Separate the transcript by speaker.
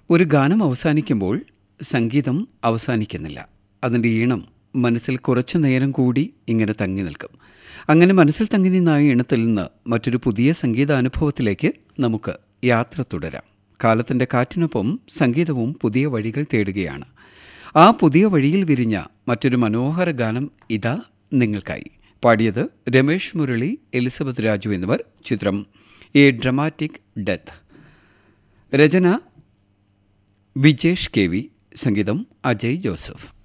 Speaker 1: ഒരു ഗാനം അവസാനിക്കുമ്പോൾ സംഗീതം അവസാനിക്കുന്നില്ല അതിൻ്റെ ഈണം മനസ്സിൽ കുറച്ചു നേരം കൂടി ഇങ്ങനെ തങ്ങി നിൽക്കും അങ്ങനെ മനസ്സിൽ തങ്ങി നിന്നായ ഈണത്തിൽ നിന്ന് മറ്റൊരു പുതിയ സംഗീതാനുഭവത്തിലേക്ക് നമുക്ക് യാത്ര തുടരാം കാലത്തിൻ്റെ കാറ്റിനൊപ്പം സംഗീതവും പുതിയ വഴികൾ തേടുകയാണ് ആ പുതിയ വഴിയിൽ വിരിഞ്ഞ മറ്റൊരു മനോഹര ഗാനം ഇതാ നിങ്ങൾക്കായി പാടിയത് രമേഷ് മുരളി എലിസബത്ത് രാജു എന്നിവർ ചിത്രം എ ഡ്രമാറ്റിക് ഡെത്ത് രചന വിജേഷ് കെ വി സംഗീതം അജയ് ജോസഫ്